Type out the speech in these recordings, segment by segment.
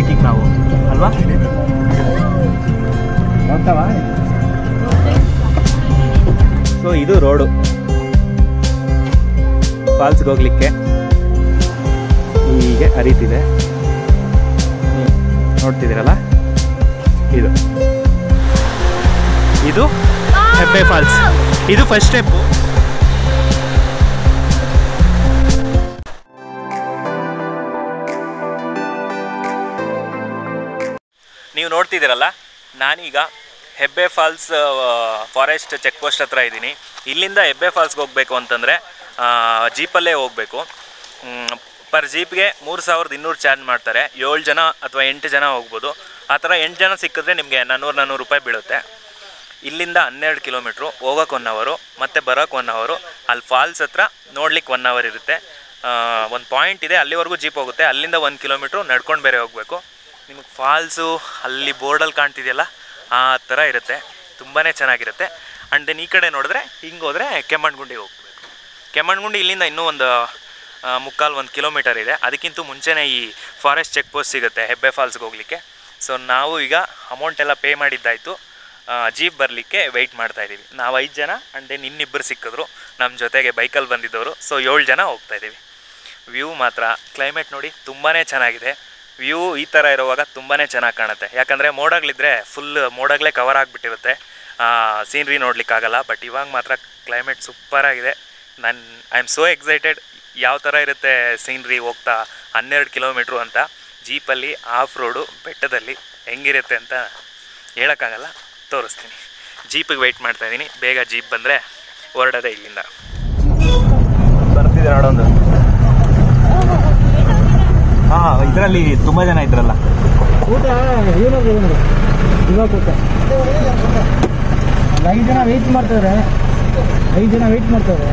Trekking ನಾವು ಅಲ್ವಾ ಹೋಗ್ತಾವಾ so ಇದು ರೋಡು ಫಾಲ್ಸ್ಗೆ ಹೋಗ್ಲಿಕ್ಕೆ ಹೀಗೆ ಹರಿತಿದೆ ಹ್ಮ್. ನೋಡ್ತಿದ್ದೀರಲ್ಲ ಇದು ಇದು ಹೆಬ್ಬೆ ಫಾಲ್ಸ್ ಇದು ಫಸ್ಟ್ ಸ್ಟೆಪ್ಪು ನೀವು ನೋಡ್ತಿದ್ದೀರಲ್ಲ ನಾನೀಗ Hebbe falls forest check post ಹತ್ರ ಇದ್ದೀನಿ ಇಲ್ಲಿಂದ ಹೆಬ್ಬೆ ಫಾಲ್ಸ್ಗೆ ಹೋಗಬೇಕು ಅಂತಂದರೆ ಜೀಪಲ್ಲೇ ಹೋಗಬೇಕು ಪರ್ ಜೀಪ್ಗೆ ಮೂರು ಸಾವಿರದ ಇನ್ನೂರು ಚಾರ್ಜ್ ಮಾಡ್ತಾರೆ ಏಳು ಜನ ಅಥವಾ ಎಂಟು ಜನ ಹೋಗ್ಬೋದು ಆ ಥರ ಎಂಟು ಜನ ಸಿಕ್ಕಿದ್ರೆ ನಿಮಗೆ ನಾನ್ನೂರು ನಾನ್ನೂರು ರೂಪಾಯಿ ಬೀಳುತ್ತೆ ಇಲ್ಲಿಂದ ಹನ್ನೆರಡು ಕಿಲೋಮೀಟ್ರು ಹೋಗೋಕೆ ಒನ್ ಅವರು ಮತ್ತು ಬರೋಕೆ ಒನ್ ಅವರು ಅಲ್ಲಿ ಫಾಲ್ಸ್ ಹತ್ರ ನೋಡ್ಲಿಕ್ಕೆ ಒನ್ ಅವರ್ ಇರುತ್ತೆ ಒಂದು ಪಾಯಿಂಟ್ ಇದೆ ಅಲ್ಲಿವರೆಗೂ ಜೀಪ್ ಹೋಗುತ್ತೆ ಅಲ್ಲಿಂದ ಒಂದು ಕಿಲೋಮೀಟ್ರು ನಡ್ಕೊಂಡು ಬೇರೆ ಹೋಗಬೇಕು ನಿಮಗೆ ಫಾಲ್ಸು ಅಲ್ಲಿ ಬೋರ್ಡಲ್ಲಿ ಕಾಣ್ತಿದೆಯಲ್ಲ ಆ ಥರ ಇರುತ್ತೆ ತುಂಬಾ ಚೆನ್ನಾಗಿರುತ್ತೆ ಆ್ಯಂಡ್ ದೆನ್ ಈ ಕಡೆ ನೋಡಿದ್ರೆ ಹಿಂಗೆ ಹೋದರೆ ಕೆಮ್ಮಣ್ಗುಂಡಿಗೆ ಹೋಗ್ಬೇಕು ಕೆಮ್ಮಣ್ಗುಂಡಿ ಇಲ್ಲಿಂದ ಇನ್ನೂ ಒಂದು ಆ, ಮುಕ್ಕಾಲು ಒಂದು ಕಿಲೋಮೀಟರ್ ಇದೆ ಅದಕ್ಕಿಂತ ಮುಂಚೆನೇ ಈ ಫಾರೆಸ್ಟ್ ಚೆಕ್ ಪೋಸ್ಟ್ ಸಿಗುತ್ತೆ ಹೆಬ್ಬೆ ಫಾಲ್ಸ್ಗೆ ಹೋಗಲಿಕ್ಕೆ ಸೊ ನಾವು ಈಗ ಅಮೌಂಟ್ ಎಲ್ಲ ಪೇ ಮಾಡಿದ್ದಾಯಿತು ಜೀಪ್ ಬರಲಿಕ್ಕೆ ವೆಯ್ಟ್ ಮಾಡ್ತಾ ಇದ್ದೀವಿ ನಾವು ಐದು ಜನ ಆ್ಯಂಡ್ ದೆನ್ ಇನ್ನಿಬ್ಬರು ಸಿಕ್ಕಿದ್ರು ನಮ್ಮ ಜೊತೆಗೆ ಬೈಕಲ್ಲಿ ಬಂದಿದ್ದವರು ಸೊ ಏಳು ಜನ ಹೋಗ್ತಾ ಇದ್ದೀವಿ ವ್ಯೂ ಮಾತ್ರ ಕ್ಲೈಮೇಟ್ ನೋಡಿ ತುಂಬಾ ಚೆನ್ನಾಗಿದೆ ವ್ಯೂ ಈ ಥರ ಇರುವಾಗ ತುಂಬಾ ಚೆನ್ನಾಗಿ ಕಾಣುತ್ತೆ ಯಾಕಂದರೆ ಮೋಡಗಳಿದ್ರೆ ಫುಲ್ ಮೋಡಗಳೇ ಕವರ್ ಆಗಿಬಿಟ್ಟಿರುತ್ತೆ ಸೀನ್ರಿ ನೋಡ್ಲಿಕ್ಕಾಗಲ್ಲ ಬಟ್ ಇವಾಗ ಮಾತ್ರ ಕ್ಲೈಮೇಟ್ ಸೂಪರಾಗಿದೆ ನಾನು ಐ ಆಮ್ ಸೋ ಎಕ್ಸೈಟೆಡ್ ಯಾವ ಥರ ಇರುತ್ತೆ ಸೀನ್ರಿ ಹೋಗ್ತಾ ಹನ್ನೆರಡು ಕಿಲೋಮೀಟ್ರು ಅಂತ ಜೀಪಲ್ಲಿ ಆಫ್ ರೋಡು ಬೆಟ್ಟದಲ್ಲಿ ಹೆಂಗಿರುತ್ತೆ ಅಂತ ಹೇಳೋಕ್ಕಾಗಲ್ಲ ತೋರಿಸ್ತೀನಿ ಜೀಪಿಗೆ ವೆಯ್ಟ್ ಮಾಡ್ತಾ ಇದ್ದೀನಿ ಬೇಗ ಜೀಪ್ ಬಂದರೆ ಹೊರಡೋದೆ ಇಲ್ಲಿಂದ ಬರ್ತಿದೆ ನೋಡೊಂದು ಹಾಂ ಇದರಲ್ಲಿ ತುಂಬ ಜನ ಇದ್ರಲ್ಲ ಊಟ ಇವನು ಇವಾಗ ಊಟ ಒಂದು ಐದು ಜನ ವೆಯ್ಟ್ ಮಾಡ್ತಾರೆ ಐದು ಜನ ವೆಯ್ಟ್ ಮಾಡ್ತಾರೆ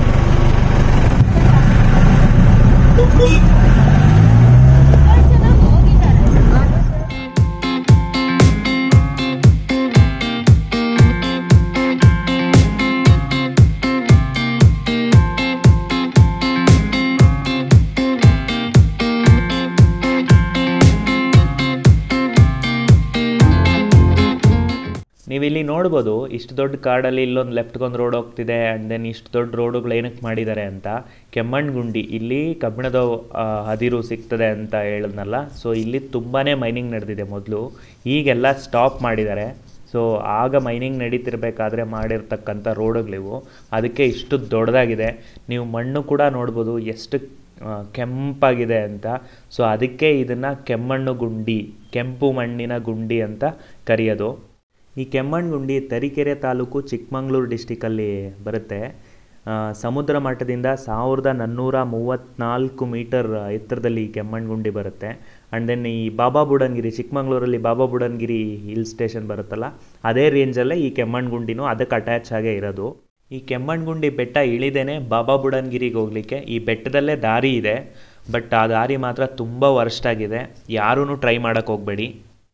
ನೀವಿಲ್ಲಿ ನೋಡ್ಬೋದು ಇಷ್ಟು ದೊಡ್ಡ ಕಾಡಲ್ಲಿ ಇಲ್ಲೊಂದು ಲೆಫ್ಟ್ಗೊಂದು ರೋಡ್ ಹೋಗ್ತಿದೆ ಆ್ಯಂಡ್ ದೆನ್ ಇಷ್ಟು ದೊಡ್ಡ ರೋಡುಗಳು ಏನಕ್ಕೆ ಮಾಡಿದ್ದಾರೆ ಅಂತ ಕೆಮ್ಮಣ್ಗುಂಡಿ ಇಲ್ಲಿ ಕಬ್ಬಿಣದ ಆ, ಅದಿರು ಸಿಗ್ತದೆ ಅಂತ ಹೇಳಿದ್ನಲ್ಲ ಸೊ ಇಲ್ಲಿ ತುಂಬಾ ಮೈನಿಂಗ್ ನಡೆದಿದೆ ಮೊದಲು ಈಗೆಲ್ಲ ಸ್ಟಾಪ್ ಮಾಡಿದ್ದಾರೆ ಸೊ ಆಗ ಮೈನಿಂಗ್ ನಡೀತಿರ್ಬೇಕಾದ್ರೆ ಮಾಡಿರ್ತಕ್ಕಂಥ ರೋಡುಗಳಿವು ಅದಕ್ಕೆ ಇಷ್ಟು ದೊಡ್ಡದಾಗಿದೆ ನೀವು ಮಣ್ಣು ಕೂಡ ನೋಡ್ಬೋದು ಎಷ್ಟು ಆ, ಕೆಂಪಾಗಿದೆ ಅಂತ ಸೊ ಅದಕ್ಕೆ ಇದನ್ನು ಕೆಮ್ಮಣ್ಣು ಗುಂಡಿ ಕೆಂಪು ಮಣ್ಣಿನ ಗುಂಡಿ ಅಂತ ಕರೆಯೋದು ಈ ಕೆಮ್ಮಣ್ಗುಂಡಿ ತರೀಕೆರೆ ತಾಲೂಕು ಚಿಕ್ಕಮಂಗ್ಳೂರು ಡಿಸ್ಟಿಕಲ್ಲಿ ಬರುತ್ತೆ ಆ, ಸಮುದ್ರ ಮಟ್ಟದಿಂದ ಸಾವಿರದ ನಾನ್ನೂರ ಮೂವತ್ತ್ನಾಲ್ಕು ಮೀಟರ್ ಎತ್ತರದಲ್ಲಿ ಈ ಕೆಮ್ಮಣ್ಗುಂಡಿ ಬರುತ್ತೆ ಆ್ಯಂಡ್ ದೆನ್ ಈ ಬಾಬಾ ಬುಡನ್ಗಿರಿ ಚಿಕ್ಕಮಂಗ್ಳೂರಲ್ಲಿ ಬಾಬಾ ಬುಡನ್ಗಿರಿ ಹಿಲ್ ಸ್ಟೇಷನ್ ಬರುತ್ತಲ್ಲ ಅದೇ ರೇಂಜಲ್ಲೇ ಈ ಕೆಮ್ಮಣ್ಗುಂಡಿನೂ ಅದಕ್ಕೆ ಅಟ್ಯಾಚ್ ಆಗೇ ಇರೋದು ಈ ಕೆಮ್ಮಣ್ಗುಂಡಿ ಬೆಟ್ಟ ಇಳಿದೇನೆ ಬಾಬಾ ಬುಡನ್ಗಿರಿಗೆ ಹೋಗಲಿಕ್ಕೆ ಈ ಬೆಟ್ಟದಲ್ಲೇ ದಾರಿ ಇದೆ ಬಟ್ ಆ ದಾರಿ ಮಾತ್ರ ತುಂಬ ವರ್ಸ್ಟ್ ಆಗಿದೆ ಯಾರೂ ಟ್ರೈ ಮಾಡೋಕ್ಕೆ ಹೋಗಬೇಡಿ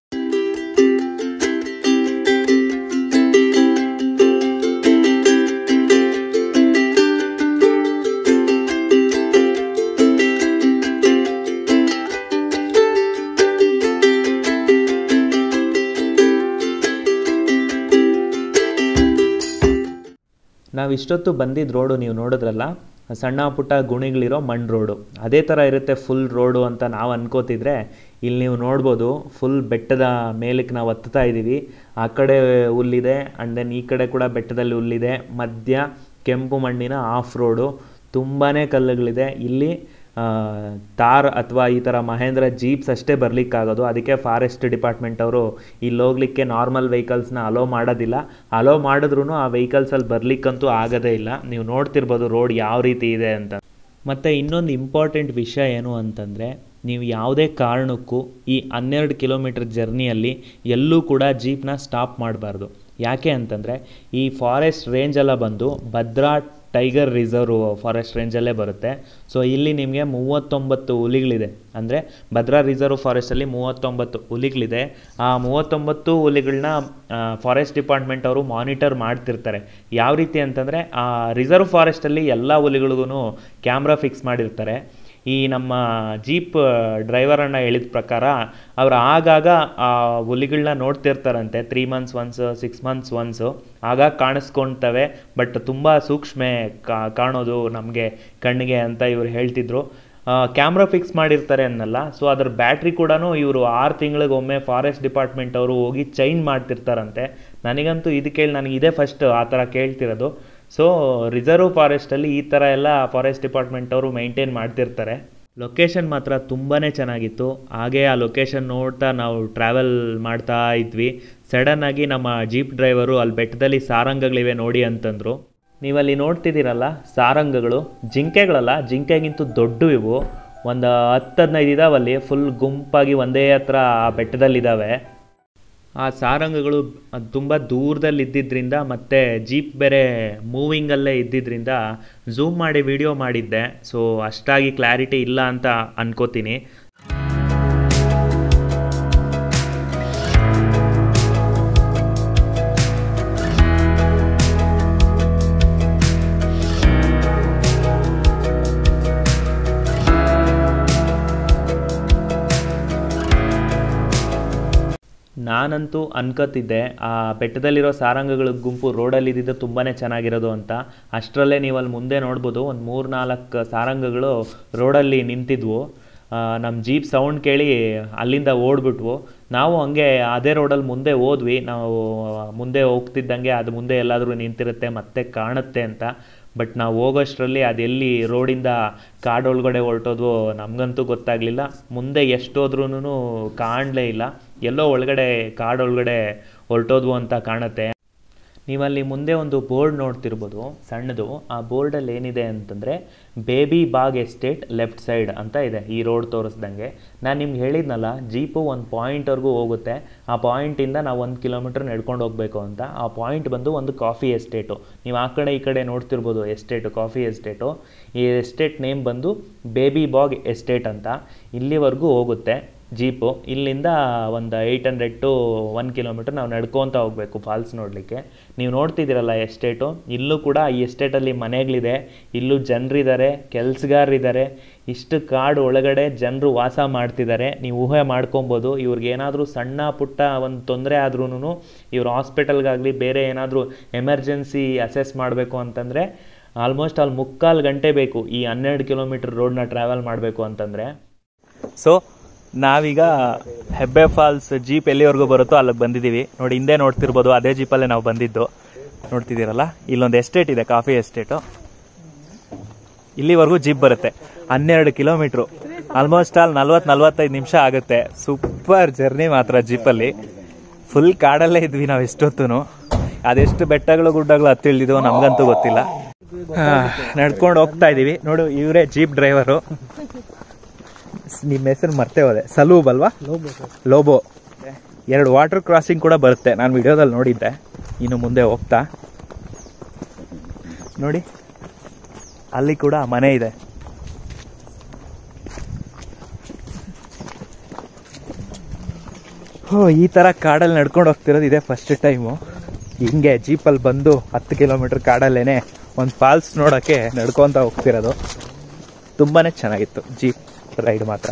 ನಾವು ಇಷ್ಟೊತ್ತು ಬಂದಿದ್ದ ರೋಡು ನೀವು ನೋಡಿದ್ರಲ್ಲ ಸಣ್ಣ ಪುಟ್ಟ ಗುಣಿಗಳಿರೋ ಮಣ್ಣು ರೋಡು ಅದೇ ಥರ ಇರುತ್ತೆ ಫುಲ್ ರೋಡು ಅಂತ ನಾವು ಅನ್ಕೋತಿದ್ರೆ ಇಲ್ಲಿ ನೀವು ನೋಡ್ಬೋದು ಫುಲ್ ಬೆಟ್ಟದ ಮೇಲಕ್ಕೆ ನಾವು ಹತ್ತುತ್ತಾ ಇದ್ದೀವಿ ಆ ಕಡೆ ಹುಲ್ಲಿದೆ ಆ್ಯಂಡ್ ದೆನ್ ಈ ಕಡೆ ಕೂಡ ಬೆಟ್ಟದಲ್ಲಿ ಹುಲ್ಲಿದೆ ಮಧ್ಯ ಕೆಂಪು ಮಣ್ಣಿನ ಆಫ್ ರೋಡು ತುಂಬಾ ಕಲ್ಲುಗಳಿದೆ ಇಲ್ಲಿ ಆ, ತಾರ್ ಅಥವಾ ಈ ಥರ ಮಹೇಂದ್ರ ಜೀಪ್ಸ್ ಅಷ್ಟೇ ಬರಲಿಕ್ಕಾಗೋದು ಅದಕ್ಕೆ ಫಾರೆಸ್ಟ್ ಡಿಪಾರ್ಟ್ಮೆಂಟ್ ಅವರು ಇಲ್ಲಿ ಹೋಗ್ಲಿಕ್ಕೆ ನಾರ್ಮಲ್ ವೆಹಿಕಲ್ಸ್ನ ಅಲೋ ಮಾಡೋದಿಲ್ಲ ಅಲೋ ಮಾಡಿದ್ರೂ ಆ ವೆಹಿಕಲ್ಸಲ್ಲಿ ಬರಲಿಕ್ಕಂತೂ ಆಗೋದೇ ಇಲ್ಲ ನೀವು ನೋಡ್ತಿರ್ಬೋದು ರೋಡ್ ಯಾವ ರೀತಿ ಇದೆ ಅಂತ ಮತ್ತು ಇನ್ನೊಂದು ಇಂಪಾರ್ಟೆಂಟ್ ವಿಷಯ ಏನು ಅಂತಂದರೆ ನೀವು ಯಾವುದೇ ಕಾರಣಕ್ಕೂ ಈ ಹನ್ನೆರಡು ಕಿಲೋಮೀಟರ್ ಜರ್ನಿಯಲ್ಲಿ ಎಲ್ಲೂ ಕೂಡ ಜೀಪ್ನ ಸ್ಟಾಪ್ ಮಾಡಬಾರ್ದು ಯಾಕೆ ಅಂತಂದರೆ ಈ ಫಾರೆಸ್ಟ್ ರೇಂಜೆಲ್ಲ ಬಂದು ಭದ್ರಾ ಟೈಗರ್ ರಿಸರ್ವ್ ಫಾರೆಸ್ಟ್ ರೇಂಜಲ್ಲೇ ಬರುತ್ತೆ ಸೊ ಇಲ್ಲಿ ನಿಮಗೆ ಮೂವತ್ತೊಂಬತ್ತು ಹುಲಿಗಳಿದೆ ಅಂದರೆ ಭದ್ರಾ ರಿಸರ್ವ್ ಫಾರೆಸ್ಟಲ್ಲಿ ಮೂವತ್ತೊಂಬತ್ತು ಹುಲಿಗಳಿದೆ ಆ ಮೂವತ್ತೊಂಬತ್ತು ಹುಲಿಗಳನ್ನ ಫಾರೆಸ್ಟ್ ಡಿಪಾರ್ಟ್ಮೆಂಟ್ ಅವರು ಮಾನಿಟರ್ ಮಾಡ್ತಿರ್ತಾರೆ ಯಾವ ರೀತಿ ಅಂತಂದರೆ ಆ ರಿಸರ್ವ್ ಫಾರೆಸ್ಟಲ್ಲಿ ಎಲ್ಲ ಹುಲಿಗಳಿಗೂ ಕ್ಯಾಮ್ರಾ ಫಿಕ್ಸ್ ಮಾಡಿರ್ತಾರೆ ಈ ನಮ್ಮ ಜೀಪ್ ಡ್ರೈವರನ್ನು ಹೇಳಿದ ಪ್ರಕಾರ ಅವ್ರು ಆಗಾಗ ಆ ಹುಲಿಗಳನ್ನ ನೋಡ್ತಿರ್ತಾರಂತೆ three months once six months once ಆಗಾಗ ಕಾಣಿಸ್ಕೊಳ್ತವೆ ಬಟ್ ತುಂಬ ಸೂಕ್ಷ್ಮ ಕಾ- ಕಾಣೋದು ನಮಗೆ ಕಣ್ಣಿಗೆ ಅಂತ ಇವ್ರು ಹೇಳ್ತಿದ್ರು ಕ್ಯಾಮ್ರಾ ಫಿಕ್ಸ್ ಮಾಡಿರ್ತಾರೆ ಅನ್ನಲ್ಲ ಸೊ ಅದ್ರ ಬ್ಯಾಟ್ರಿ ಕೂಡ ಇವರು ಆರು ತಿಂಗಳಿಗೊಮ್ಮೆ ಫಾರೆಸ್ಟ್ ಡಿಪಾರ್ಟ್ಮೆಂಟ್ ಅವರು ಹೋಗಿ ಚೇಂಜ್ ಮಾಡ್ತಿರ್ತಾರಂತೆ ನನಗಂತೂ ಇದು ಕೇಳಿ ನನಗೆ ಇದೇ ಫಸ್ಟ್ ಆ ಥರ ಕೇಳ್ತಿರೋದು ಸೊ ರಿಸರ್ವ್ ಫಾರೆಸ್ಟಲ್ಲಿ ಈ ಥರ ಎಲ್ಲ ಫಾರೆಸ್ಟ್ ಡಿಪಾರ್ಟ್ಮೆಂಟ್ ಅವರು ಮೈಂಟೈನ್ ಮಾಡ್ತಿರ್ತಾರೆ ಲೊಕೇಶನ್ ಮಾತ್ರ ತುಂಬಾ ಚೆನ್ನಾಗಿತ್ತು ಹಾಗೆ ಆ ಲೊಕೇಶನ್ ನೋಡ್ತಾ ನಾವು ಟ್ರಾವೆಲ್ ಮಾಡ್ತಾ ಇದ್ವಿ ಸಡನ್ನಾಗಿ ನಮ್ಮ ಜೀಪ್ ಡ್ರೈವರು ಅಲ್ಲಿ ಬೆಟ್ಟದಲ್ಲಿ ಸಾರಂಗಗಳಿವೆ ನೋಡಿ ಅಂತಂದರು ನೀವಲ್ಲಿ ನೋಡ್ತಿದ್ದೀರಲ್ಲ ಸಾರಂಗಗಳು ಜಿಂಕೆಗಳಲ್ಲ ಜಿಂಕೆಗಿಂತೂ ದೊಡ್ಡ ಇವು ಒಂದು ಹತ್ತು ಹದಿನೈದು ಇದಾವಲ್ಲಿ ಫುಲ್ ಗುಂಪಾಗಿ ಒಂದೇ ಹತ್ರ ಆ ಬೆಟ್ಟದಲ್ಲಿದ್ದಾವೆ ಆ ಸಾರಂಗಗಳು ಅದು ತುಂಬ ದೂರದಲ್ಲಿ ಇದ್ದಿದ್ದರಿಂದ ಮತ್ತು ಜೀಪ್ ಬೇರೆ ಮೂವಿಂಗಲ್ಲೇ ಇದ್ದಿದ್ದರಿಂದ ಝೂಮ್ ಮಾಡಿ ವಿಡಿಯೋ ಮಾಡಿದ್ದೆ ಸೊ ಅಷ್ಟಾಗಿ ಕ್ಲಾರಿಟಿ ಇಲ್ಲ ಅಂತ ಅನ್ಕೋತೀನಿ ನಾನಂತೂ ಅನ್ಕೋತಿದ್ದೆ ಆ ಬೆಟ್ಟದಲ್ಲಿರೋ ಸಾರಂಗಗಳ ಗುಂಪು ರೋಡಲ್ಲಿ ಇದ್ದಿದ್ದು ತುಂಬಾ ಚೆನ್ನಾಗಿರೋದು ಅಂತ ಅಷ್ಟರಲ್ಲೇ ನೀವು ಅಲ್ಲಿ ಮುಂದೆ ನೋಡ್ಬೋದು ಒಂದು ಮೂರು ನಾಲ್ಕು ಸಾರಂಗಗಳು ರೋಡಲ್ಲಿ ನಿಂತಿದ್ವು ನಮ್ಮ ಜೀಪ್ ಸೌಂಡ್ ಕೇಳಿ ಅಲ್ಲಿಂದ ಓಡ್ಬಿಟ್ವು ನಾವು ಹಂಗೆ ಅದೇ ರೋಡಲ್ಲಿ ಮುಂದೆ ಹೋದ್ವಿ ನಾವು ಮುಂದೆ ಹೋಗ್ತಿದ್ದಂಗೆ ಅದು ಮುಂದೆ ಎಲ್ಲಾದರೂ ನಿಂತಿರುತ್ತೆ ಮತ್ತೆ ಕಾಣುತ್ತೆ ಅಂತ ಬಟ್ ನಾವು ಹೋಗೋಷ್ಟರಲ್ಲಿ ಅದೆಲ್ಲಿ ರೋಡಿಂದ ಕಾಡೊಳಗಡೆ ಹೊರಟೋದ್ವು ನಮಗಂತೂ ಗೊತ್ತಾಗಲಿಲ್ಲ ಮುಂದೆ ಎಷ್ಟೋದ್ರೂ ಕಾಣಲೇ ಇಲ್ಲ ಎಲ್ಲೋ ಒಳಗಡೆ ಕಾಡೊಳಗಡೆ ಹೊರಟೋದ್ವು ಅಂತ ಕಾಣುತ್ತೆ ನೀವಲ್ಲಿ ಮುಂದೆ ಒಂದು ಬೋರ್ಡ್ ನೋಡ್ತಿರ್ಬೋದು ಸಣ್ಣದು ಆ ಬೋರ್ಡಲ್ಲಿ ಏನಿದೆ ಅಂತಂದರೆ baby bag estate left side ಅಂತ ಇದೆ ಈ ರೋಡ್ ತೋರಿಸ್ದಂಗೆ ನಾನು ನಿಮ್ಗೆ ಹೇಳಿದ್ನಲ್ಲ ಜೀಪು ಒಂದು ಪಾಯಿಂಟ್ವರೆಗೂ ಹೋಗುತ್ತೆ ಆ ಪಾಯಿಂಟಿಂದ ನಾವು ಒಂದು ಕಿಲೋಮೀಟ್ರ್ ನಡ್ಕೊಂಡು ಹೋಗಬೇಕು ಅಂತ ಆ ಪಾಯಿಂಟ್ ಬಂದು ಒಂದು ಕಾಫಿ ಎಸ್ಟೇಟು ನೀವು ಆ ಕಡೆ ಈ ಕಡೆ ನೋಡ್ತಿರ್ಬೋದು ಎಸ್ಟೇಟು ಕಾಫಿ ಎಸ್ಟೇಟು ಈ ಎಸ್ಟೇಟ್ ನೇಮ್ ಬಂದು ಬೇಬಿ ಬಾಗ್ ಎಸ್ಟೇಟ್ ಅಂತ ಇಲ್ಲಿವರೆಗೂ ಹೋಗುತ್ತೆ ಜೀಪು ಇಲ್ಲಿಂದ ಒಂದು eight hundred to one kilometre ನಾವು ನಡ್ಕೊತ ಹೋಗಬೇಕು ಫಾಲ್ಸ್ ನೋಡಲಿಕ್ಕೆ ನೀವು ನೋಡ್ತಿದ್ದೀರಲ್ಲ ಎಸ್ಟೇಟು ಇಲ್ಲೂ ಕೂಡ ಈ ಎಸ್ಟೇಟಲ್ಲಿ ಮನೆಗಳಿದೆ ಇಲ್ಲೂ ಜನರಿದ್ದಾರೆ ಕೆಲಸಗಾರರಿದ್ದಾರೆ ಇಷ್ಟು ಕಾಡು ಒಳಗಡೆ ಜನರು ವಾಸ ಮಾಡ್ತಿದ್ದಾರೆ ನೀವು ಊಹೆ ಮಾಡ್ಕೊಬೋದು ಇವ್ರಿಗೆ ಏನಾದರೂ ಸಣ್ಣ ಪುಟ್ಟ ಒಂದು ತೊಂದರೆ ಆದ್ರೂ ಇವ್ರು ಹಾಸ್ಪಿಟಲ್ಗಾಗಲಿ ಬೇರೆ ಏನಾದರೂ ಎಮರ್ಜೆನ್ಸಿ ಅಸೆಸ್ ಮಾಡಬೇಕು ಅಂತಂದರೆ ಆಲ್ಮೋಸ್ಟ್ ಅಲ್ಲಿ ಮುಕ್ಕಾಲು ಗಂಟೆ ಬೇಕು ಈ ಹನ್ನೆರಡು ಕಿಲೋಮೀಟರ್ ರೋಡ್ನ ಟ್ರಾವೆಲ್ ಮಾಡಬೇಕು ಅಂತಂದರೆ ಸೊ ನಾವೀಗ ಹೆಬ್ಬೆ ಫಾಲ್ಸ್ ಜೀಪ್ ಎಲ್ಲಿವರೆಗೂ ಬರುತ್ತೋ ಅಲ್ಲಿಗೆ ಬಂದಿದ್ದೀವಿ ನೋಡಿ ಹಿಂದೆ ನೋಡ್ತಿರ್ಬೋದು ಅದೇ ಜೀಪಲ್ಲೇ ನಾವು ಬಂದಿದ್ದು ನೋಡ್ತಿದ್ದೀರಲ್ಲ ಇಲ್ಲೊಂದು ಎಸ್ಟೇಟ್ ಇದೆ ಕಾಫಿ ಎಸ್ಟೇಟು ಇಲ್ಲಿವರೆಗೂ ಜೀಪ್ ಬರುತ್ತೆ ಹನ್ನೆರಡು ಕಿಲೋಮೀಟ್ರು ಆಲ್ಮೋಸ್ಟ್ ಆಲ್ ನಲ್ವತ್ತು ನಲ್ವತ್ತೈದು ನಿಮಿಷ ಆಗುತ್ತೆ ಸೂಪರ್ ಜರ್ನಿ ಮಾತ್ರ ಜೀಪಲ್ಲಿ ಫುಲ್ ಕಾಡಲ್ಲೇ ಇದ್ವಿ ನಾವು ಎಷ್ಟೊತ್ತು ಅದೆಷ್ಟು ಬೆಟ್ಟಗಳು ಗುಡ್ಡಗಳು ಹತ್ತಿಳಿದಿದೋ ನಮಗಂತೂ ಗೊತ್ತಿಲ್ಲ ನಡ್ಕೊಂಡು ಹೋಗ್ತಾ ಇದೀವಿ ನೋಡು ಇವರೇ ಜೀಪ್ ಡ್ರೈವರು ನಿಮ್ಮ ಹೆಸರು ಮರ್ತೇ ಹೋದೆ ಸಲೂಬ್ ಅಲ್ವಾ ಲೋಬೋ ಎರಡು ವಾಟರ್ ಕ್ರಾಸಿಂಗ್ ಕೂಡ ಬರುತ್ತೆ ನಾನು ವಿಡಿಯೋದಲ್ಲಿ ನೋಡಿದ್ದೆ ಇನ್ನು ಮುಂದೆ ಹೋಗ್ತಾ ನೋಡಿ ಅಲ್ಲಿ ಕೂಡ ಮನೆ ಇದೆ ಓ ಈ ಥರ ಕಾಡಲ್ಲಿ ನಡ್ಕೊಂಡು ಹೋಗ್ತಿರೋದು ಇದೆ ಫಸ್ಟ್ ಟೈಮು ಹಿಂಗೆ ಜೀಪಲ್ಲಿ ಬಂದು ಹತ್ತು ಕಿಲೋಮೀಟರ್ ಕಾಡಲ್ಲೇನೆ ಒಂದು ಫಾಲ್ಸ್ ನೋಡೋಕ್ಕೆ ನಡ್ಕೊತ ಹೋಗ್ತಿರೋದು ತುಂಬಾ ಚೆನ್ನಾಗಿತ್ತು ಜೀಪ್ ರೈಡ್ ಮಾತ್ರ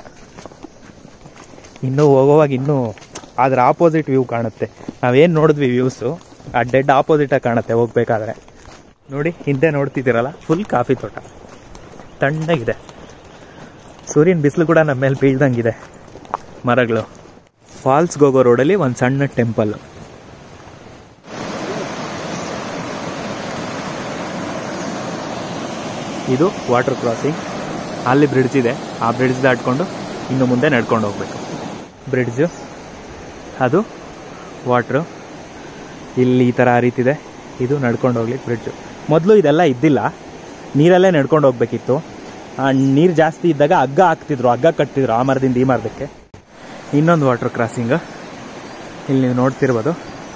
ಇನ್ನೂ ಹೋಗೋವಾಗ ಇನ್ನೂ ಅದ್ರ ಆಪೋಸಿಟ್ ವ್ಯೂ ಕಾಣುತ್ತೆ ನಾವೇನು ನೋಡಿದ್ವಿ ವ್ಯೂಸು ಆ ಡೆಡ್ ಆಪೋಸಿಟಾಗಿ ಕಾಣುತ್ತೆ ಹೋಗ್ಬೇಕಾದ್ರೆ ನೋಡಿ ಹಿಂದೆ ನೋಡ್ತಿದ್ದೀರಲ್ಲ ಫುಲ್ ಕಾಫಿ ತೋಟ ತಣ್ಣಗಿದೆ ಸೂರ್ಯನ ಬಿಸಿಲು ಕೂಡ ನಮ್ಮ ಮೇಲೆ ಬೀಳ್ದಂಗಿದೆ ಮರಗಳು ಫಾಲ್ಸ್ಗೆ ಹೋಗೋ ರೋಡಲ್ಲಿ ಒಂದು ಸಣ್ಣ ಟೆಂಪಲ್ ಇದು ವಾಟರ್ ಕ್ರಾಸಿಂಗ್ ಅಲ್ಲಿ ಬ್ರಿಡ್ಜ್ ಇದೆ ಆ ಬ್ರಿಡ್ಜ್ ದಾಟ್ಕೊಂಡು ಇನ್ನು ಮುಂದೆ ನಡ್ಕೊಂಡು ಹೋಗ್ಬೇಕು ಬ್ರಿಡ್ಜು ಅದು ವಾಟ್ರು ಇಲ್ಲಿ ಈ ಥರ ಹರಿತಿದೆ ಇದು ನಡ್ಕೊಂಡು ಹೋಗ್ಲಿಕ್ಕೆ ಬ್ರಿಡ್ಜು ಮೊದಲು ಇದೆಲ್ಲ ಇದ್ದಿಲ್ಲ ನೀರಲ್ಲೇ ನಡ್ಕೊಂಡು ಹೋಗ್ಬೇಕಿತ್ತು ನೀರು ಜಾಸ್ತಿ ಇದ್ದಾಗ ಹಗ್ಗ ಹಾಕ್ತಿದ್ರು ಹಗ್ಗ ಕಟ್ತಿದ್ರು ಆ ಮರದಿಂದ ಈ ಮರದಕ್ಕೆ ಇನ್ನೊಂದು ವಾಟರ್ ಕ್ರಾಸಿಂಗ್ ಇಲ್ಲಿ ನೀವು ನೋಡ್ತಿರ್ಬೋದು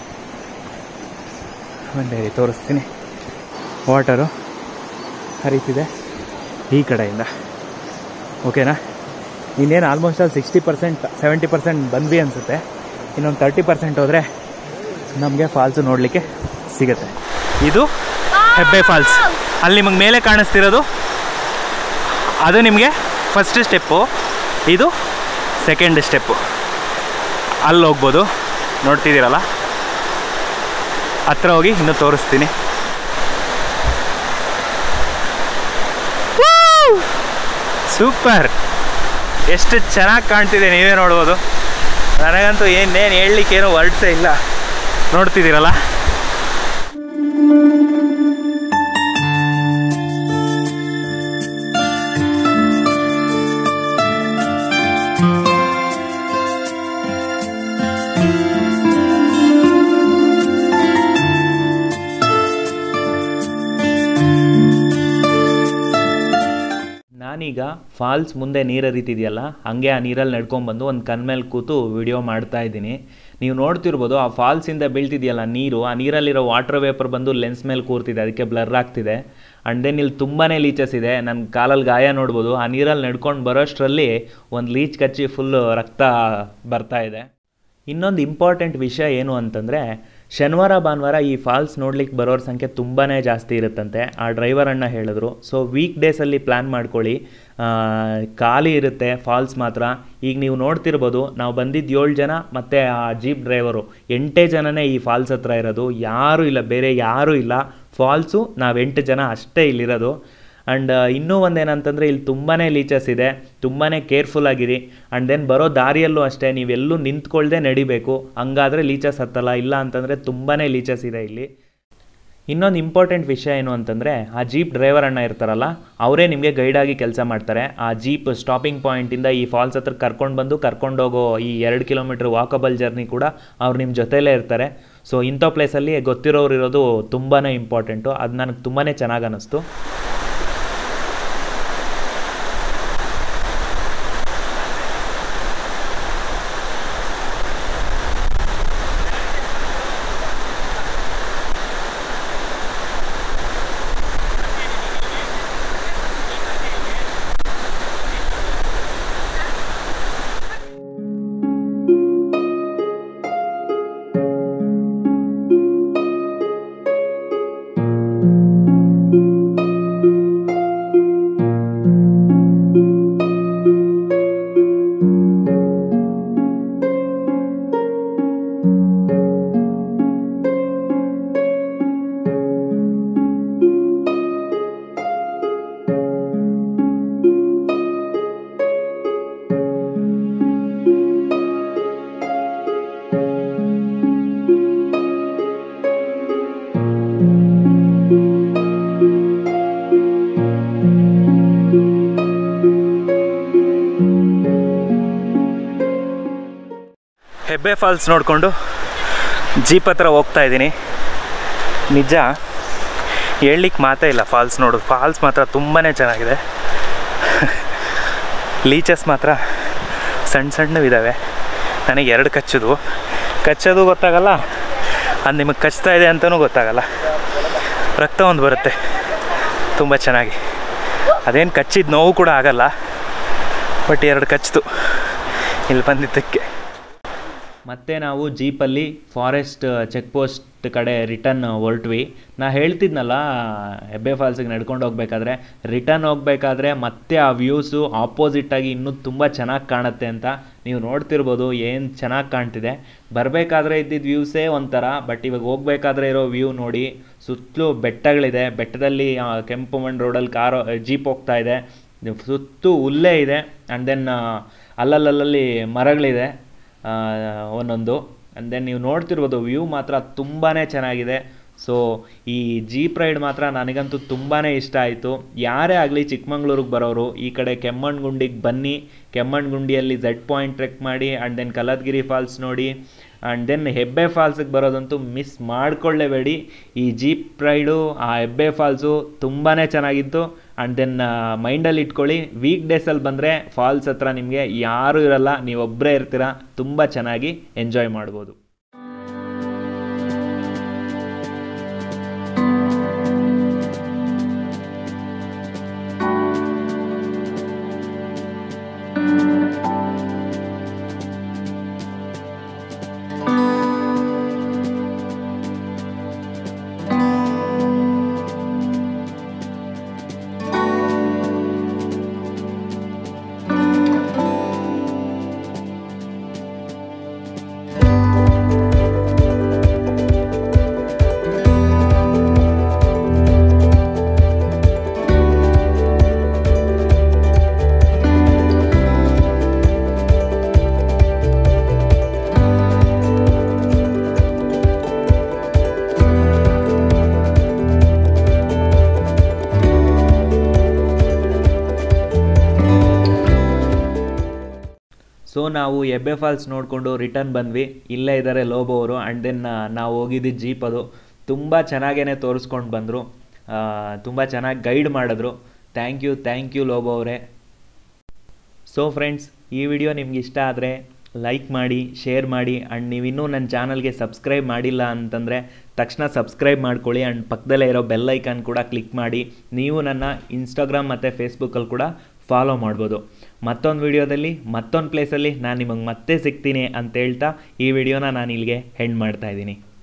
ಒಂದೇ ತೋರಿಸ್ತೀನಿ ವಾಟರು ಹರಿತಿದೆ ಈ ಕಡೆಯಿಂದ ಓಕೆನಾ ಇನ್ನೇನು ಆಲ್ಮೋಸ್ಟ್ ಅಲ್ಲಿ ಸಿಕ್ಸ್ಟಿ ಪರ್ಸೆಂಟ್ ಸೆವೆಂಟಿ ಪರ್ಸೆಂಟ್ ಬಂದ್ವಿ ಅನಿಸುತ್ತೆ ಇನ್ನೊಂದು ತರ್ಟಿ ಪರ್ಸೆಂಟ್ ಹೋದರೆ ನಮಗೆ ಫಾಲ್ಸು ನೋಡಲಿಕ್ಕೆ ಸಿಗುತ್ತೆ ಇದು ಹೆಬ್ಬೆ ಫಾಲ್ಸ್ ಅಲ್ಲಿ ನಿಮಗೆ ಮೇಲೆ ಕಾಣಿಸ್ತಿರೋದು ಅದು ನಿಮಗೆ ಫಸ್ಟ್ ಸ್ಟೆಪ್ಪು ಇದು ಸೆಕೆಂಡ್ ಸ್ಟೆಪ್ಪು ಅಲ್ಲಿ ಹೋಗ್ಬೋದು ನೋಡ್ತಿದ್ದೀರಲ್ಲ ಹತ್ರ ಹೋಗಿ ಇನ್ನೂ ತೋರಿಸ್ತೀನಿ ಸೂಪರ್ ಎಷ್ಟು ಚೆನ್ನಾಗಿ ಕಾಣ್ತಿದೆ ನೀವೇ ನೋಡ್ಬೋದು ನನಗಂತೂ ಏನೇನು ಹೇಳಲಿಕ್ಕೇನು ವರ್ಡ್ಸೇ ಇಲ್ಲ ನೋಡ್ತಿದ್ದೀರಲ್ಲ ನಾನೀಗ ಫಾಲ್ಸ್ ಮುಂದೆ ನೀರು ಹರಿತಿದೆಯಲ್ಲ ಹಾಗೆ ಆ ನೀರಲ್ಲಿ ನಡ್ಕೊಂಡ್ಬಂದು ಒಂದು ಕನ್ಮೇಲೆ ಕೂತು ವಿಡಿಯೋ ಮಾಡ್ತಾ ಇದ್ದೀನಿ ನೀವು ನೋಡ್ತಿರ್ಬೋದು ಆ ಫಾಲ್ಸಿಂದ ಬೀಳ್ತಿದೆಯಲ್ಲ ನೀರು ಆ ನೀರಲ್ಲಿರೋ ವಾಟರ್ ವೇಪರ್ ಬಂದು ಲೆನ್ಸ್ ಮೇಲೆ ಕೂರ್ತಿದೆ ಅದಕ್ಕೆ ಬ್ಲರ್ ಆಗ್ತಿದೆ ಆ್ಯಂಡ್ ದೆನ್ ಇಲ್ಲಿ ತುಂಬಾ ಲೀಚಸ್ ಇದೆ ನನ್ನ ಕಾಲಲ್ಲಿ ಗಾಯ ನೋಡ್ಬೋದು ಆ ನೀರಲ್ಲಿ ನಡ್ಕೊಂಡು ಬರೋಷ್ಟರಲ್ಲಿ ಒಂದು ಲೀಚ್ ಕಚ್ಚಿ ಫುಲ್ಲು ರಕ್ತ ಬರ್ತಾ ಇದೆ ಇನ್ನೊಂದು ಇಂಪಾರ್ಟೆಂಟ್ ವಿಷಯ ಏನು ಅಂತಂದರೆ ಶನಿವಾರ ಭಾನುವಾರ ಈ ಫಾಲ್ಸ್ ನೋಡ್ಲಿಕ್ಕೆ ಬರೋರ ಸಂಖ್ಯೆ ತುಂಬಾ ಜಾಸ್ತಿ ಇರುತ್ತಂತೆ ಆ ಡ್ರೈವರ್ ಅಣ್ಣ ಹೇಳಿದ್ರು ಸೊ ವೀಕ್ ಡೇಸಲ್ಲಿ ಪ್ಲ್ಯಾನ್ ಮಾಡ್ಕೊಳ್ಳಿ ಆ, ಖಾಲಿ ಇರುತ್ತೆ ಫಾಲ್ಸ್ ಮಾತ್ರ ಈಗ ನೀವು ನೋಡ್ತಿರ್ಬೋದು ನಾವು ಬಂದಿದ್ದು ಏಳು ಜನ ಮತ್ತು ಆ ಜೀಪ್ ಡ್ರೈವರು ಎಂಟೇ ಜನನೇ ಈ ಫಾಲ್ಸ್ ಹತ್ರ ಇರೋದು ಯಾರೂ ಇಲ್ಲ ಬೇರೆ ಯಾರೂ ಇಲ್ಲ ಫಾಲ್ಸು ನಾವು ಎಂಟು ಜನ ಅಷ್ಟೇ ಇಲ್ಲಿರೋದು ಆ್ಯಂಡ್ ಇನ್ನೂ ಒಂದೇನಂತಂದರೆ ಇಲ್ಲಿ ತುಂಬಾ ಲೀಚಸ್ ಇದೆ ತುಂಬಾ ಕೇರ್ಫುಲ್ ಆಗಿರಿ ಆ್ಯಂಡ್ ದೆನ್ ಬರೋ ದಾರಿಯಲ್ಲೂ ಅಷ್ಟೇ ನೀವೆಲ್ಲೂ ನಿಂತ್ಕೊಳ್ದೆ ನಡಿಬೇಕು ಹಂಗಾದರೆ ಲೀಚಸ್ ಹತ್ತಲ್ಲ ಇಲ್ಲ ಅಂತಂದರೆ ತುಂಬಾ ಲೀಚಸ್ ಇದೆ ಇಲ್ಲಿ ಇನ್ನೊಂದು ಇಂಪಾರ್ಟೆಂಟ್ ವಿಷಯ ಏನು ಅಂತಂದರೆ ಆ ಜೀಪ್ ಡ್ರೈವರ್ ಅಣ್ಣ ಇರ್ತಾರಲ್ಲ ಅವರೇ ನಿಮಗೆ ಗೈಡಾಗಿ ಕೆಲಸ ಮಾಡ್ತಾರೆ ಆ ಜೀಪ್ ಸ್ಟಾಪಿಂಗ್ ಪಾಯಿಂಟಿಂದ ಈ ಫಾಲ್ಸ್ ಹತ್ರ ಕರ್ಕೊಂಡು ಬಂದು ಕರ್ಕೊಂಡೋಗೋ ಈ ಎರಡು ಕಿಲೋಮೀಟ್ರ್ ವಾಕಬಲ್ ಜರ್ನಿ ಕೂಡ ಅವ್ರು ನಿಮ್ಮ ಜೊತೆಲೇ ಇರ್ತಾರೆ ಸೊ ಇಂಥ ಪ್ಲೇಸಲ್ಲಿ ಗೊತ್ತಿರೋರು ಇರೋದು ತುಂಬಾ ಇಂಪಾರ್ಟೆಂಟು ಅದು ನನಗೆ ತುಂಬಾ ಚೆನ್ನಾಗಿ ಅನ್ನಿಸ್ತು ಹೆಬ್ಬೆ ಫಾಲ್ಸ್ ನೋಡಿಕೊಂಡು ಜೀಪ್ ಹತ್ರ ಹೋಗ್ತಾ ಇದ್ದೀನಿ ನಿಜ ಹೇಳಲಿಕ್ಕೆ ಮಾತೇ ಇಲ್ಲ ಫಾಲ್ಸ್ ನೋಡು ಫಾಲ್ಸ್ ಮಾತ್ರ ತುಂಬಾ ಚೆನ್ನಾಗಿದೆ ಲೀಚಸ್ ಮಾತ್ರ ಸಣ್ಣ ಸಣ್ಣವು ಇದ್ದಾವೆ ನನಗೆ ಎರಡು ಕಚ್ಚೋದು ಕಚ್ಚೋದು ಗೊತ್ತಾಗಲ್ಲ ಅದು ನಿಮಗೆ ಕಚ್ತಾ ಇದೆ ಅಂತಲೂ ಗೊತ್ತಾಗಲ್ಲ ರಕ್ತ ಒಂದು ಬರುತ್ತೆ ತುಂಬ ಚೆನ್ನಾಗಿ ಅದೇನು ಕಚ್ಚಿದ ನೋವು ಕೂಡ ಆಗಲ್ಲ ಬಟ್ ಎರಡು ಕಚ್ಚಿತು ಇಲ್ಲಿ ಬಂದಿದ್ದಕ್ಕೆ ಮತ್ತೆ ನಾವು ಜೀಪಲ್ಲಿ ಫಾರೆಸ್ಟ್ ಚೆಕ್ ಪೋಸ್ಟ್ ಕಡೆ ರಿಟರ್ನ್ ಹೊರಟ್ವಿ ನಾ ಹೇಳ್ತಿದ್ನಲ್ಲ ಹೆಬ್ಬೆ ಫಾಲ್ಸಿಗೆ ನಡ್ಕೊಂಡು ಹೋಗ್ಬೇಕಾದ್ರೆ ರಿಟರ್ನ್ ಹೋಗ್ಬೇಕಾದ್ರೆ ಮತ್ತೆ ಆ ವ್ಯೂಸು ಆಪೋಸಿಟ್ಟಾಗಿ ಇನ್ನೂ ತುಂಬ ಚೆನ್ನಾಗಿ ಕಾಣುತ್ತೆ ಅಂತ ನೀವು ನೋಡ್ತಿರ್ಬೋದು ಏನು ಚೆನ್ನಾಗಿ ಕಾಣ್ತಿದೆ ಬರಬೇಕಾದ್ರೆ ಇದ್ದಿದ್ದ ವ್ಯೂಸೇ ಒಂಥರ ಬಟ್ ಇವಾಗ ಹೋಗ್ಬೇಕಾದ್ರೆ ಇರೋ ವ್ಯೂ ನೋಡಿ ಸುತ್ತಲೂ ಬೆಟ್ಟಗಳಿದೆ ಬೆಟ್ಟದಲ್ಲಿ ಆ, ಕೆಂಪು ಮಣ್ಣು ರೋಡಲ್ಲಿ ಕಾರು ಜೀಪ್ ಹೋಗ್ತಾ ಇದೆ ಸುತ್ತು ಹುಲ್ಲೇ ಇದೆ ಆ್ಯಂಡ್ ದೆನ್ ಅಲ್ಲಲ್ಲಲ್ಲಿ ಮರಗಳಿದೆ ಆ, ಒಂದೊಂದು ಆ್ಯಂಡ್ ದೆನ್ ನೀವು ನೋಡ್ತಿರ್ಬೋದು ವ್ಯೂ ಮಾತ್ರ ತುಂಬಾ ಚೆನ್ನಾಗಿದೆ ಸೊ ಈ ಜೀಪ್ ರೈಡ್ ಮಾತ್ರ ನನಗಂತೂ ತುಂಬಾ ಇಷ್ಟ ಆಯಿತು ಯಾರೇ ಆಗಲಿ ಚಿಕ್ಕಮಂಗ್ಳೂರಿಗೆ ಬರೋರು ಈ ಕಡೆ ಕೆಮ್ಮಣ್ಣಗುಂಡಿಗೆ ಬನ್ನಿ ಕೆಮ್ಮಣ್ಣಗುಂಡಿಯಲ್ಲಿ ಝೆಡ್ ಪಾಯಿಂಟ್ ಟ್ರೆಕ್ ಮಾಡಿ ಆ್ಯಂಡ್ ದೆನ್ ಕಲದ್ಗಿರಿ ಫಾಲ್ಸ್ ನೋಡಿ ಆ್ಯಂಡ್ ದೆನ್ ಹೆಬ್ಬೆ ಫಾಲ್ಸಿಗೆ ಬರೋದಂತೂ ಮಿಸ್ ಮಾಡ್ಕೊಳ್ಳೇಬೇಡಿ ಈ ಜೀಪ್ ರೈಡು ಆ ಹೆಬ್ಬೆ ಫಾಲ್ಸು ತುಂಬಾ ಚೆನ್ನಾಗಿತ್ತು ಆ್ಯಂಡ್ ದೆನ್ ಮೈಂಡಲ್ಲಿ ಇಟ್ಕೊಳ್ಳಿ ವೀಕ್ ಡೇಸಲ್ಲಿ ಬಂದರೆ ಫಾಲ್ಸ್ ಹತ್ರ ನಿಮಗೆ ಯಾರೂ ಇರಲ್ಲ ನೀವೊಬ್ಬರೇ ಇರ್ತೀರ ತುಂಬ ಚೆನ್ನಾಗಿ ಎಂಜಾಯ್ ಮಾಡ್ಬೋದು ಸೊ ನಾವು ಎಬ್ಬೆ ಫಾಲ್ಸ್ ನೋಡಿಕೊಂಡು ರಿಟರ್ನ್ ಬಂದ್ವಿ ಇಲ್ಲೇ ಇದ್ದಾರೆ ಲೋಬೋ ಅವರು ಆ್ಯಂಡ್ ದೆನ್ ನಾವು ಹೋಗಿದ್ದು ಜೀಪ್ ಅದು ತುಂಬ ಚೆನ್ನಾಗೇ ತೋರಿಸ್ಕೊಂಡು ಬಂದರು ತುಂಬ ಚೆನ್ನಾಗಿ ಗೈಡ್ ಮಾಡಿದ್ರು thank you thank you Lobo ಅವರೇ ಸೊ ಫ್ರೆಂಡ್ಸ್ ಈ ವಿಡಿಯೋ ನಿಮ್ಗೆ ಇಷ್ಟ ಆದರೆ ಲೈಕ್ ಮಾಡಿ ಶೇರ್ ಮಾಡಿ ಆ್ಯಂಡ್ ನೀವಿನ್ನೂ ನನ್ನ ಚಾನಲ್ಗೆ ಸಬ್ಸ್ಕ್ರೈಬ್ ಮಾಡಿಲ್ಲ ಅಂತಂದರೆ ತಕ್ಷಣ ಸಬ್ಸ್ಕ್ರೈಬ್ ಮಾಡ್ಕೊಳ್ಳಿ ಆ್ಯಂಡ್ ಪಕ್ಕದಲ್ಲೇ ಇರೋ ಬೆಲ್ ಐಕಾನ್ ಕೂಡ ಕ್ಲಿಕ್ ಮಾಡಿ ನೀವು ನನ್ನ ಇನ್ಸ್ಟಾಗ್ರಾಮ್ ಮತ್ತು ಫೇಸ್ಬುಕ್ಕಲ್ಲಿ ಕೂಡ ಫಾಲೋ ಮಾಡ್ಬೋದು ಮತ್ತೊಂದು ವಿಡಿಯೋದಲ್ಲಿ ಮತ್ತೊಂದು ಪ್ಲೇಸಲ್ಲಿ ನಾನು ನಿಮಗೆ ಮತ್ತೆ ಸಿಗ್ತೀನಿ ಅಂತ ಹೇಳ್ತಾ ಈ ವಿಡಿಯೋನ ನಾನು ಇಲ್ಲಿಗೆ ಹೆಂಡ್ ಮಾಡ್ತಾ ಇದ್ದೀನಿ